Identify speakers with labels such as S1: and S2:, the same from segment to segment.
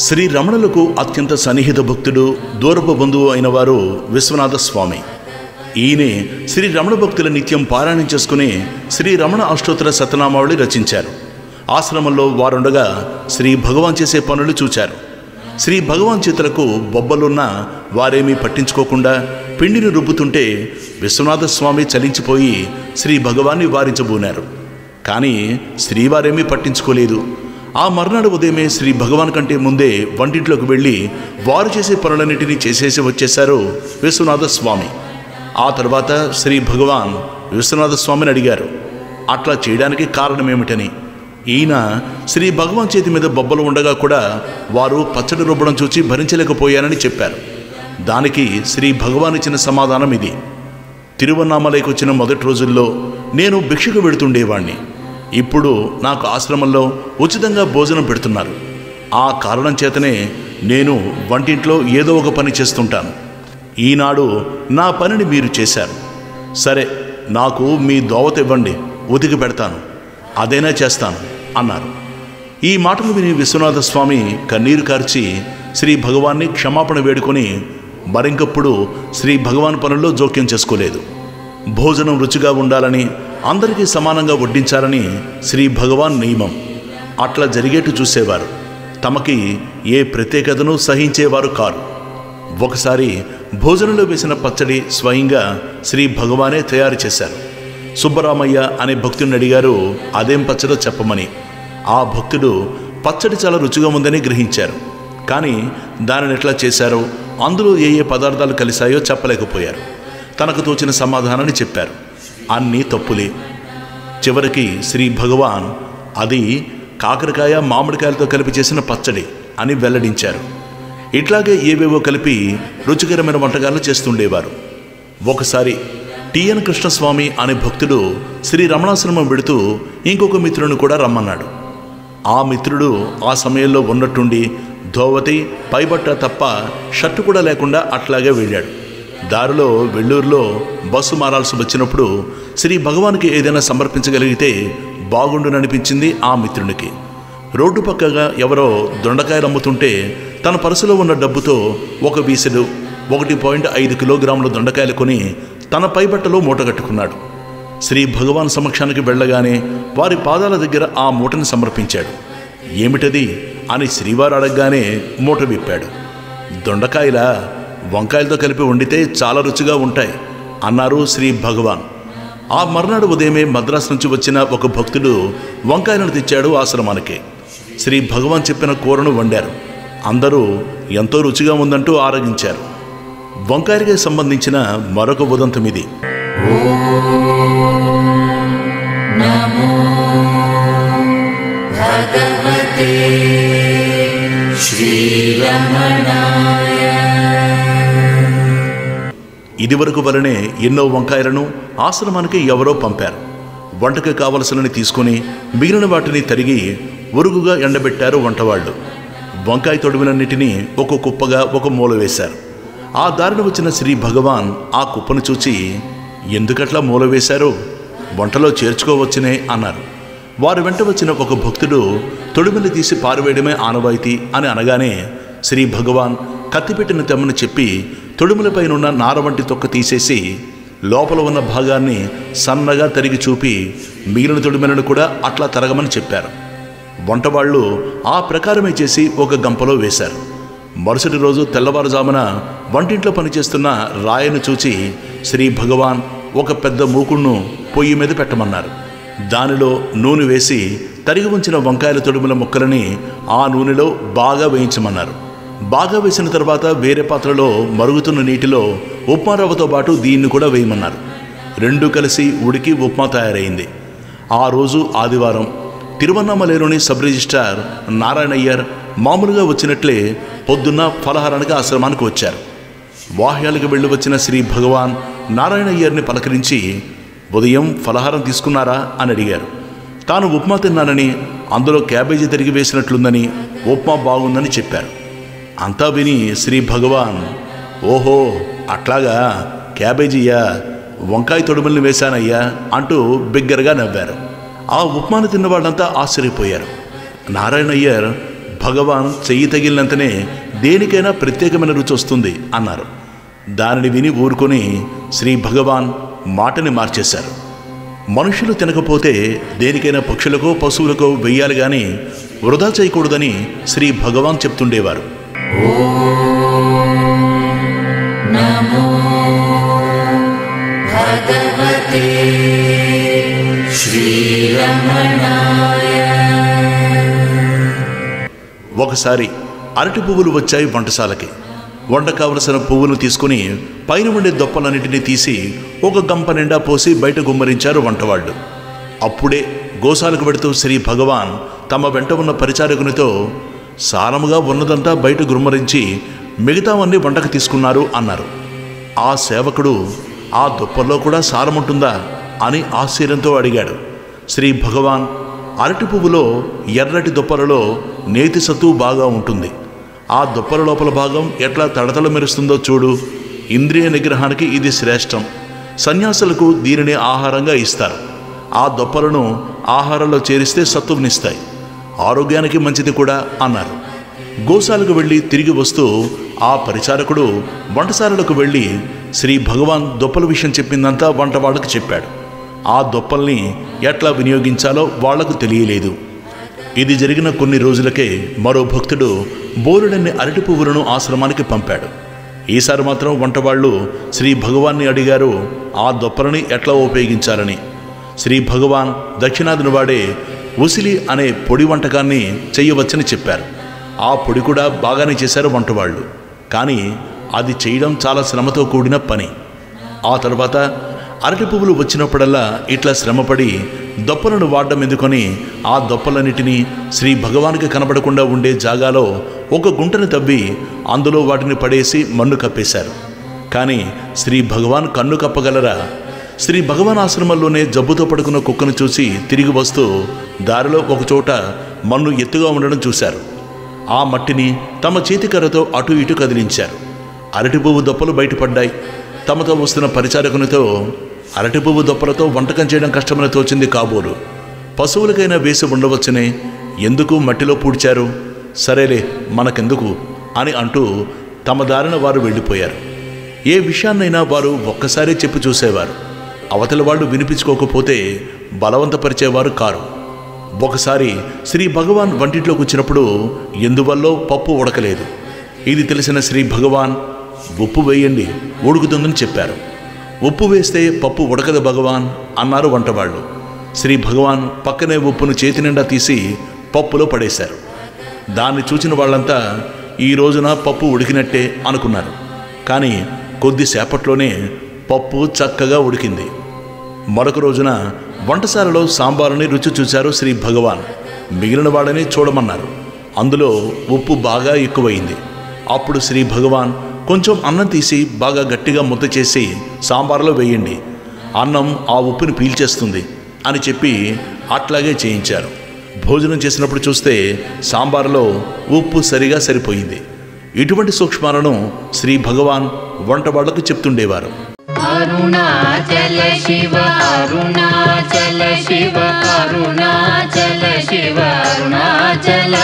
S1: శ్రీ రమణులకు అత్యంత సన్నిహిత భక్తుడు దూరపు బంధువు అయిన వారు విశ్వనాథ స్వామి ఈయనే శ్రీ రమణ భక్తుల నిత్యం పారాయణం చేసుకుని శ్రీ రమణ అష్టోత్తర సతనామావళి రచించారు ఆశ్రమంలో వారుండగా శ్రీ భగవాన్ చేసే పనులు చూచారు శ్రీ భగవాన్ చేతులకు బొబ్బలున్నా వారేమీ పట్టించుకోకుండా పిండిని రుబ్బుతుంటే విశ్వనాథ స్వామి చలించిపోయి శ్రీ భగవాన్ని వారించబూనారు కానీ శ్రీవారేమీ పట్టించుకోలేదు ఆ మర్నాడు ఉదయమే శ్రీ భగవాన్ కంటే ముందే వంటింట్లోకి వెళ్ళి వారు చేసే పనులన్నిటినీ చేసేసి వచ్చేశారు విశ్వనాథ స్వామి ఆ తర్వాత శ్రీ భగవాన్ విశ్వనాథ స్వామిని అడిగారు అట్లా చేయడానికి కారణమేమిటని ఈయన శ్రీ భగవాన్ చేతి మీద బొబ్బలు ఉండగా కూడా వారు పచ్చడి రుబ్బడం చూచి భరించలేకపోయానని చెప్పారు దానికి శ్రీ భగవాన్ ఇచ్చిన సమాధానం ఇది తిరువన్నామలైకి వచ్చిన మొదటి రోజుల్లో నేను భిక్షకు వెడుతుండేవాణ్ణి ఇప్పుడు నాకు ఆశ్రమంలో ఉచితంగా భోజనం పెడుతున్నారు ఆ కారణం చేతనే నేను వంటింట్లో ఏదో ఒక పని చేస్తుంటాను ఈనాడు నా పనిని మీరు చేశారు సరే నాకు మీ దోవత ఇవ్వండి ఉతికి పెడతాను అదైనా చేస్తాను అన్నారు ఈ మాటలు విని విశ్వనాథ స్వామి కన్నీరు కార్చి శ్రీ భగవాన్ని క్షమాపణ వేడుకొని మరింకప్పుడు శ్రీ భగవాన్ పనుల్లో జోక్యం చేసుకోలేదు భోజనం రుచిగా ఉండాలని అందరికీ సమానంగా వడ్డించాలని శ్రీ భగవాన్ నియమం అట్లా జరిగేట్టు చూసేవారు తమకి ఏ ప్రత్యేకతను సహించేవారు కారు ఒకసారి భోజనంలో వేసిన పచ్చడి స్వయంగా శ్రీ భగవానే తయారు చేశారు సుబ్బరామయ్య అనే భక్తుడిని అడిగారు అదేం పచ్చడో చెప్పమని ఆ భక్తుడు పచ్చడి చాలా రుచిగా ఉందని గ్రహించారు కానీ దానిని ఎట్లా చేశారో అందులో ఏ ఏ పదార్థాలు కలిశాయో చెప్పలేకపోయారు తనకు తోచిన సమాధానాన్ని చెప్పారు అన్నీ తప్పులే చివరికి శ్రీ భగవాన్ అది కాకరకాయ మామిడికాయలతో కలిపి చేసిన పచ్చడి అని వెల్లడించారు ఇట్లాగే ఏవేవో కలిపి రుచికరమైన వంటకాలు చేస్తుండేవారు ఒకసారి టిఎన్ కృష్ణస్వామి అనే భక్తుడు శ్రీ రమణాశ్రమం వెడుతూ ఇంకొక మిత్రుని కూడా రమ్మన్నాడు ఆ మిత్రుడు ఆ సమయంలో ఉన్నట్టుండి ధోవతి పైబట్ట తప్ప షర్టు కూడా లేకుండా అట్లాగే వెళ్ళాడు దారిలో వెల్లూరులో బస్సు మారాల్సి వచ్చినప్పుడు శ్రీ భగవాన్కి ఏదైనా సమర్పించగలిగితే బాగుండుననిపించింది ఆ మిత్రునికి రోడ్డు పక్కగా ఎవరో దొండకాయలు అమ్ముతుంటే తన పర్సులో ఉన్న డబ్బుతో ఒక వీసెడు ఒకటి పాయింట్ ఐదు కిలోగ్రాముల దొండకాయలు కొని తన పైబట్టలో మూటగట్టుకున్నాడు శ్రీ భగవాన్ సమక్షానికి వెళ్ళగానే వారి పాదాల దగ్గర ఆ మూటని సమర్పించాడు ఏమిటది అని శ్రీవారు అడగగానే మూట విప్పాడు దొండకాయలా వంకాయలతో కలిపి వండితే చాలా రుచిగా ఉంటాయి అన్నారు శ్రీ భగవాన్ ఆ మర్నాడు ఉదయమే మద్రాసు నుంచి వచ్చిన ఒక భక్తుడు వంకాయలను తెచ్చాడు ఆశ్రమానికి శ్రీ భగవాన్ చెప్పిన కూరను వండారు అందరూ ఎంతో రుచిగా ఉందంటూ ఆరగించారు వంకాయకి సంబంధించిన మరొక ఉదంతం ఇది ఇదివరకు వలనే ఎన్నో వంకాయలను ఆశ్రమానికి ఎవరో పంపారు వంటకు కావలసినని తీసుకొని మిగిలిన వాటిని తరిగి ఉరుగుగా ఎండబెట్టారు వంటవాళ్ళు వంకాయ తొడుగులన్నిటినీ ఒక కుప్పగా ఒక మూల వేశారు ఆ దారిన వచ్చిన శ్రీ భగవాన్ ఆ కుప్పను చూచి ఎందుకట్లా మూల వేశారు వంటలో చేర్చుకోవచ్చునే అన్నారు వారి వెంట వచ్చిన ఒక భక్తుడు తొడిమిని తీసి పారవేయడమే ఆనవాయితీ అని అనగానే శ్రీ భగవాన్ కత్తిపెట్టిన తెమ్మని చెప్పి తొడుములపైనున్న నార వంటి తొక్క తీసేసి లోపల ఉన్న భాగాన్ని సన్నగా తరిగి చూపి మిగిలిన తొడిమెలను కూడా అట్లా తరగమని చెప్పారు వంటవాళ్ళు ఆ ప్రకారమే చేసి ఒక గంపలో వేశారు మరుసటి రోజు తెల్లవారుజామున వంటింట్లో పనిచేస్తున్న రాయను చూచి శ్రీ భగవాన్ ఒక పెద్ద మూకుణ్ణు పొయ్యి మీద పెట్టమన్నారు దానిలో నూనె వేసి తరిగి ఉంచిన వంకాయల తొడుముల ముక్కలని ఆ నూనెలో బాగా వేయించమన్నారు బాగా వేసిన తర్వాత వేరే పాత్రలో మరుగుతున్న నీటిలో ఉప్మా రవ్వతో పాటు దీన్ని కూడా వేయమన్నారు రెండు కలిసి ఉడికి ఉప్మా తయారైంది ఆ రోజు ఆదివారం తిరువన్నామలేలోని సబ్ రిజిస్ట్రార్ నారాయణయ్యర్ మామూలుగా వచ్చినట్లే పొద్దున్న ఫలహారానికి ఆశ్రమానికి వచ్చారు వాహ్యాలకు వెళ్ళి వచ్చిన శ్రీ భగవాన్ నారాయణయ్యర్ని పలకరించి ఉదయం ఫలహారం తీసుకున్నారా అని అడిగారు తాను ఉప్మా తిన్నానని అందులో క్యాబేజీ తిరిగి వేసినట్లుందని ఉప్మా బాగుందని చెప్పారు అంతా విని శ్రీ భగవాన్ ఓహో అట్లాగా క్యాబేజీయా వంకాయ తొడుముల్ని వేశానయ్యా అంటూ బిగ్గరగా నవ్వారు ఆ ఉప్మాను తిన్న వాళ్ళంతా ఆశ్చర్యపోయారు నారాయణయ్యర్ భగవాన్ చెయ్యి తగిలినంతనే దేనికైనా ప్రత్యేకమైన రుచి వస్తుంది అన్నారు దానిని విని ఊరుకొని శ్రీ భగవాన్ మాటని మార్చేశారు మనుషులు తినకపోతే దేనికైనా పక్షులకో పశువులకో వెయ్యాలి కానీ వృధా చేయకూడదని శ్రీ భగవాన్ చెప్తుండేవారు ఒకసారి అరటి పువ్వులు వచ్చాయి వంటశాలకి వంట కావలసిన పువ్వులు తీసుకుని పైన ఉండే దొప్పలన్నింటినీ తీసి ఒక గంప నిండా పోసి బయట గుమ్మరించారు వంటవాళ్ళు అప్పుడే గోశాలకు పెడుతూ శ్రీ భగవాన్ తమ వెంట ఉన్న పరిచారకునితో సారముగా ఉన్నదంతా బయట గుమ్మరించి మిగతావన్నీ వంటకు తీసుకున్నారు అన్నారు ఆ సేవకుడు ఆ దుప్పల్లో కూడా సారముంటుందా అని ఆశ్చర్యంతో అడిగాడు శ్రీ భగవాన్ అరటి పువ్వులో ఎర్రటి దుప్పలలో నేతి సత్తు బాగా ఉంటుంది ఆ దుప్పల లోపల భాగం ఎట్లా తడతల మెరుస్తుందో చూడు ఇంద్రియ నిగ్రహానికి ఇది శ్రేష్టం సన్యాసులకు దీనిని ఆహారంగా ఇస్తారు ఆ దొప్పలను ఆహారంలో చేరిస్తే సత్తువునిస్తాయి ఆరోగ్యానికి మంచిది కూడా అన్నారు గోశాలకు వెళ్ళి తిరిగి వస్తూ ఆ పరిచారకుడు వంటశాలలకు వెళ్ళి శ్రీ భగవాన్ దొప్పల విషయం చెప్పిందంతా వంట వాళ్ళకు చెప్పాడు ఆ దొప్పల్ని ఎట్లా వినియోగించాలో వాళ్లకు తెలియలేదు ఇది జరిగిన కొన్ని రోజులకే మరో భక్తుడు బోరుడన్ని అరటి పువ్వులను ఆశ్రమానికి పంపాడు ఈసారి మాత్రం వంటవాళ్ళు శ్రీ భగవాన్ని అడిగారు ఆ దొప్పలని ఎట్లా ఉపయోగించాలని శ్రీ భగవాన్ దక్షిణాదిని వాడే ఉసిలి అనే పొడి వంటకాన్ని చెయ్యవచ్చని చెప్పారు ఆ పొడి కూడా బాగానే చేశారు వంటవాళ్ళు కానీ అది చేయడం చాలా శ్రమతో కూడిన పని ఆ తర్వాత అరటి పువ్వులు వచ్చినప్పుడల్లా ఇట్లా శ్రమపడి దొప్పలను వాడడం ఎందుకని ఆ దొప్పలన్నిటినీ శ్రీ భగవానికి కనబడకుండా ఉండే జాగాలో ఒక గుంటను తవ్వి అందులో వాటిని పడేసి మన్ను కప్పేశారు కానీ శ్రీ భగవాన్ కన్ను కప్పగలరా శ్రీ భగవాన్ ఆశ్రమంలోనే జబ్బుతో పడుకున్న కుక్కను చూసి తిరిగి వస్తూ దారిలో ఒకచోట మన్ను ఎత్తుగా ఉండడం చూశారు ఆ మట్టిని తమ చేతికర్రతో అటు ఇటు కదిలించారు అరటి పువ్వు దొప్పలు బయటపడ్డాయి తమతో వస్తున్న పరిచారకునితో అరటి పువ్వు దొప్పలతో వంటకం చేయడం కష్టమని తోచింది కాబోలు పశువులకైనా వేసి ఉండవచ్చనే ఎందుకు మట్టిలో పూడ్చారు సరేలే మనకెందుకు అని అంటూ తమ దారిన వారు వెళ్ళిపోయారు ఏ విషయాన్నైనా వారు ఒక్కసారి చెప్పి చూసేవారు అవతల వాళ్ళు వినిపించుకోకపోతే బలవంతపరిచేవారు కారు ఒకసారి శ్రీ భగవాన్ వంటింట్లోకి వచ్చినప్పుడు ఎందువల్లో పప్పు ఉడకలేదు ఇది తెలిసిన శ్రీ భగవాన్ ఉప్పు వేయండి ఉడుకుతుందని చెప్పారు ఉప్పు వేస్తే పప్పు ఉడకదు భగవాన్ అన్నారు వంటవాళ్ళు శ్రీ భగవాన్ పక్కనే ఉప్పును చేతి నిండా తీసి పప్పులో పడేశారు దాన్ని చూసిన వాళ్ళంతా ఈ రోజున పప్పు ఉడికినట్టే అనుకున్నారు కానీ కొద్దిసేపట్లోనే పప్పు చక్కగా ఉడికింది మరొక రోజున వంటశాలలో సాంబారుని రుచి చూశారు శ్రీ భగవాన్ మిగిలిన వాళ్ళని చూడమన్నారు అందులో ఉప్పు బాగా ఎక్కువైంది అప్పుడు శ్రీ భగవాన్ కొంచెం అన్నం తీసి బాగా గట్టిగా ముద్ద చేసి సాంబార్లో వేయండి అన్నం ఆ ఉప్పుని పీల్చేస్తుంది అని చెప్పి అట్లాగే చేయించారు భోజనం చేసినప్పుడు చూస్తే సాంబార్లో ఉప్పు సరిగా సరిపోయింది ఇటువంటి సూక్ష్మాలను శ్రీ భగవాన్ వంట వాళ్లకు చెప్తుండేవారు
S2: అరుణాచల శివ అరుణాచల శివ అరుణాచల శివ అరుణాచల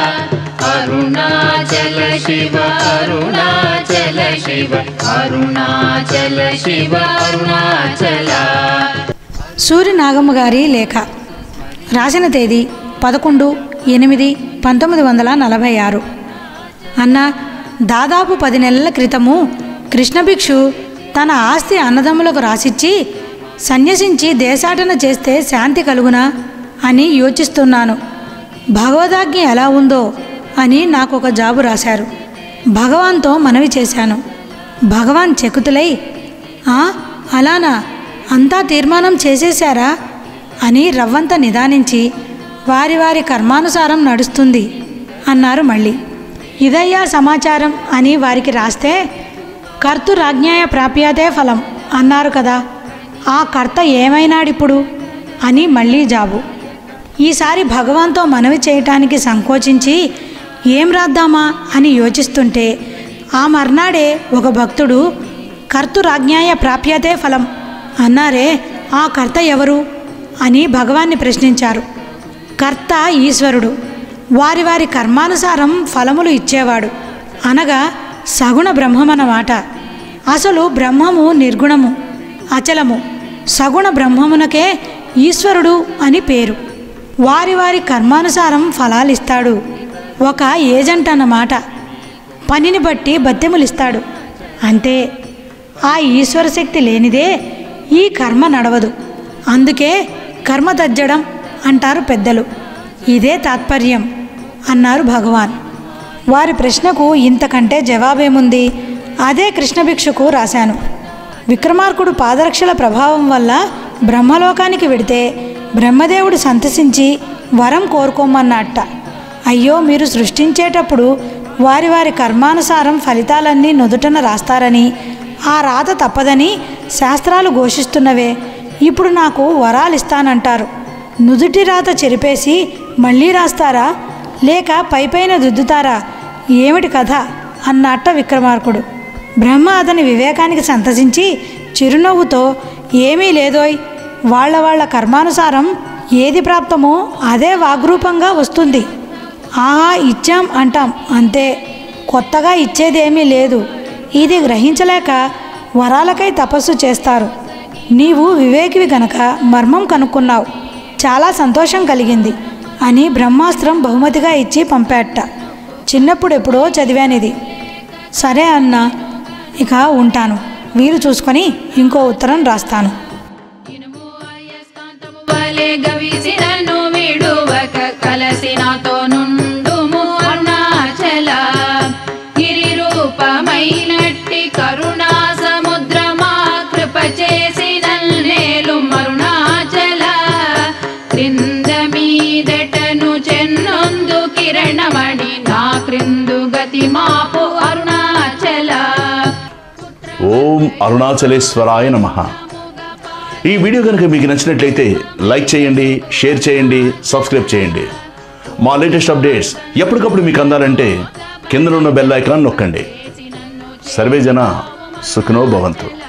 S2: అరుణాచల శివ అరుణాచల శివ అరుణాచల శివ అరుణాచల
S3: సూర్య నాగమ్మ గారి లేఖ రాసిన తేదీ పదకొండు ఎనిమిది పంతొమ్మిది వందల నలభై ఆరు అన్న దాదాపు పది నెలల క్రితము కృష్ణభిక్షు తన ఆస్తి అన్నదమ్ములకు రాసిచ్చి సన్యసించి దేశాటన చేస్తే శాంతి కలుగునా అని యోచిస్తున్నాను భగవదాజ్ఞ ఎలా ఉందో అని నాకు ఒక జాబు రాశారు భగవాన్తో మనవి చేశాను భగవాన్ చెకుతులై "ఆ, అలానా అంతా తీర్మానం చేసేశారా అని రవ్వంత నిదానించి వారి వారి కర్మానుసారం నడుస్తుంది అన్నారు మళ్ళీ ఇదయ్యా సమాచారం అని వారికి రాస్తే కర్తురాజ్ఞాయ ప్రాప్యాతే ఫలం అన్నారు కదా ఆ కర్త ఏమైనాడిప్పుడు అని మళ్ళీ జాబు ఈసారి భగవాన్తో మనవి చేయటానికి సంకోచించి ఏం రాద్దామా అని యోచిస్తుంటే ఆ మర్నాడే ఒక భక్తుడు కర్తురాజ్ఞాయ ప్రాప్యతే ఫలం అన్నారే ఆ కర్త ఎవరు అని భగవాన్ని ప్రశ్నించారు కర్త ఈశ్వరుడు వారి వారి కర్మానుసారం ఫలములు ఇచ్చేవాడు అనగా సగుణ బ్రహ్మమన్నమాట అసలు బ్రహ్మము నిర్గుణము అచలము సగుణ బ్రహ్మమునకే ఈశ్వరుడు అని పేరు వారి వారి కర్మానుసారం ఫలాలిస్తాడు ఒక ఏజెంట్ అన్నమాట పనిని బట్టి బత్తెములిస్తాడు అంతే ఆ ఈశ్వర శక్తి లేనిదే ఈ కర్మ నడవదు అందుకే కర్మ తజ్జడం అంటారు పెద్దలు ఇదే తాత్పర్యం అన్నారు భగవాన్ వారి ప్రశ్నకు ఇంతకంటే జవాబేముంది అదే కృష్ణభిక్షకు రాశాను విక్రమార్కుడు పాదరక్షల ప్రభావం వల్ల బ్రహ్మలోకానికి వెడితే బ్రహ్మదేవుడు సంతసించి వరం కోరుకోమన్నట్ట అయ్యో మీరు సృష్టించేటప్పుడు వారి వారి కర్మానుసారం ఫలితాలన్నీ నుదుటన రాస్తారని ఆ రాత తప్పదని శాస్త్రాలు ఘోషిస్తున్నవే ఇప్పుడు నాకు వరాలు ఇస్తానంటారు నుదుటి రాత చెరిపేసి మళ్ళీ రాస్తారా లేక పైపైన దిద్దుతారా ఏమిటి కథ అన్నట్ట విక్రమార్కుడు బ్రహ్మ అతని వివేకానికి సంతసించి చిరునవ్వుతో ఏమీ లేదోయ్ వాళ్ళ వాళ్ళ కర్మానుసారం ఏది ప్రాప్తమో అదే వాగ్రూపంగా వస్తుంది ఆహా ఇచ్చాం అంటాం అంతే కొత్తగా ఇచ్చేదేమీ లేదు ఇది గ్రహించలేక వరాలకై తపస్సు చేస్తారు నీవు వివేకివి గనక మర్మం కనుక్కున్నావు చాలా సంతోషం కలిగింది అని బ్రహ్మాస్త్రం బహుమతిగా ఇచ్చి పంపాట చిన్నప్పుడు ఎప్పుడో చదివానిది సరే అన్న ఇక ఉంటాను వీలు చూసుకొని ఇంకో ఉత్తరం రాస్తాను
S2: ఇనుము అయస్కాంతము వలె గవిసినను విడువక కలసినతో నుండుము అరుణాచల గిరి రూపమైనట్టి కరుణా సముద్రమా కృప చేసిన నేలు మరుణాచల క్రింద మీదటను చెన్నొందు కిరణమణి నా క్రిందు గతి మాపు అరుణాచల
S1: ఓం అరుణాచలేశ్వరాయ నమ ఈ వీడియో కనుక మీకు నచ్చినట్లయితే లైక్ చేయండి షేర్ చేయండి సబ్స్క్రైబ్ చేయండి మా లేటెస్ట్ అప్డేట్స్ ఎప్పటికప్పుడు మీకు అందాలంటే కింద ఉన్న బెల్ ఐకాన్ నొక్కండి సర్వే జన సుఖనో భవంతు